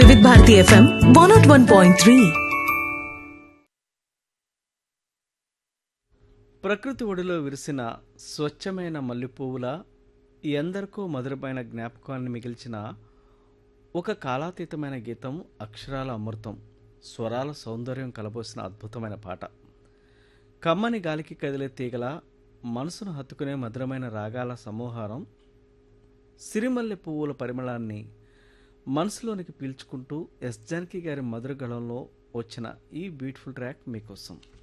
వివిధ Bharati FM one nought one point three ప్రకృతి ఒడిలో విరిసిన స్వచ్ఛమైన మల్లెపువ్వుల ఎందరికో మధురమైన జ్ఞాపకాన్ని మిగిల్చిన ఒక కాలాతీతమైన గీతం అక్షరాల అమృతం స్వరాల సౌందర్యం కలబోసిన అద్భుతమైన పాట కమ్మని గాలికి కదిలే తీగల మనసును హత్తుకునే మధురమైన రాగాల సమూహారం సిరిమల్లె పువ్వుల పరిమళాన్ని మనసులోనికి పీల్చుకుంటూ ఎస్ జానకి గారి మధుర గళంలో వచ్చిన ఈ బ్యూటిఫుల్ ట్రాక్ మీకోసం